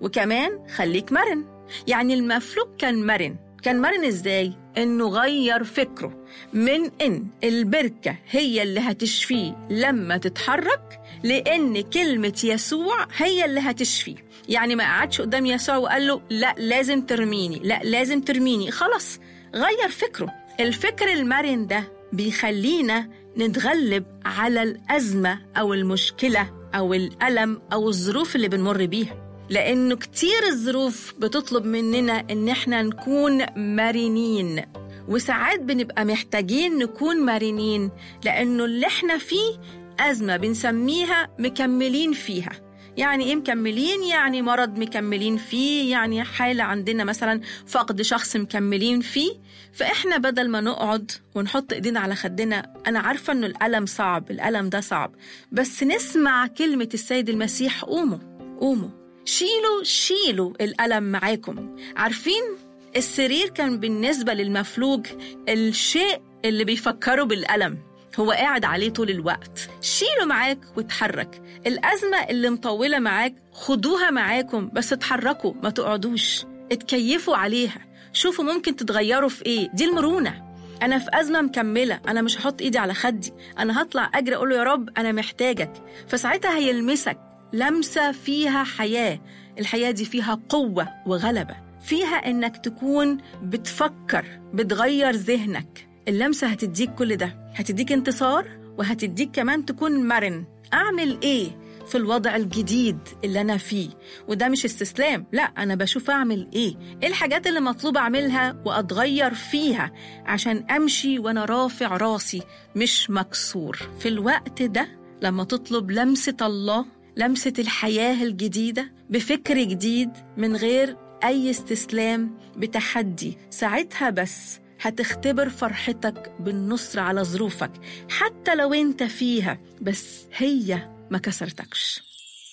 وكمان خليك مرن يعني المفلوج كان مرن كان مرن ازاي انه غير فكره من ان البركه هي اللي هتشفيه لما تتحرك لان كلمه يسوع هي اللي هتشفيه يعني ما قعدش قدام يسوع وقال له لا لازم ترميني لا لازم ترميني خلاص غير فكره الفكر المرن ده بيخلينا نتغلب على الازمه او المشكله او الالم او الظروف اللي بنمر بيها لأنه كتير الظروف بتطلب مننا إن إحنا نكون مرنين وساعات بنبقى محتاجين نكون مرنين لأنه اللي إحنا فيه أزمة بنسميها مكملين فيها يعني إيه مكملين؟ يعني مرض مكملين فيه يعني حالة عندنا مثلا فقد شخص مكملين فيه فإحنا بدل ما نقعد ونحط إيدينا على خدنا أنا عارفة إنه الألم صعب الألم ده صعب بس نسمع كلمة السيد المسيح قوموا قوموا شيلوا شيلوا الألم معاكم عارفين السرير كان بالنسبة للمفلوج الشيء اللي بيفكره بالألم هو قاعد عليه طول الوقت شيله معاك وتحرك الأزمة اللي مطولة معاك خدوها معاكم بس اتحركوا ما تقعدوش اتكيفوا عليها شوفوا ممكن تتغيروا في ايه دي المرونة أنا في أزمة مكملة أنا مش هحط إيدي على خدي أنا هطلع أجري أقول له يا رب أنا محتاجك فساعتها هيلمسك لمسة فيها حياة الحياة دي فيها قوة وغلبة فيها إنك تكون بتفكر بتغير ذهنك اللمسة هتديك كل ده هتديك انتصار وهتديك كمان تكون مرن أعمل إيه في الوضع الجديد اللي أنا فيه وده مش استسلام لا أنا بشوف أعمل إيه إيه الحاجات اللي مطلوب أعملها وأتغير فيها عشان أمشي وأنا رافع راسي مش مكسور في الوقت ده لما تطلب لمسة الله لمسة الحياة الجديدة بفكر جديد من غير أي استسلام بتحدي ساعتها بس هتختبر فرحتك بالنصر على ظروفك حتى لو انت فيها بس هي ما كسرتكش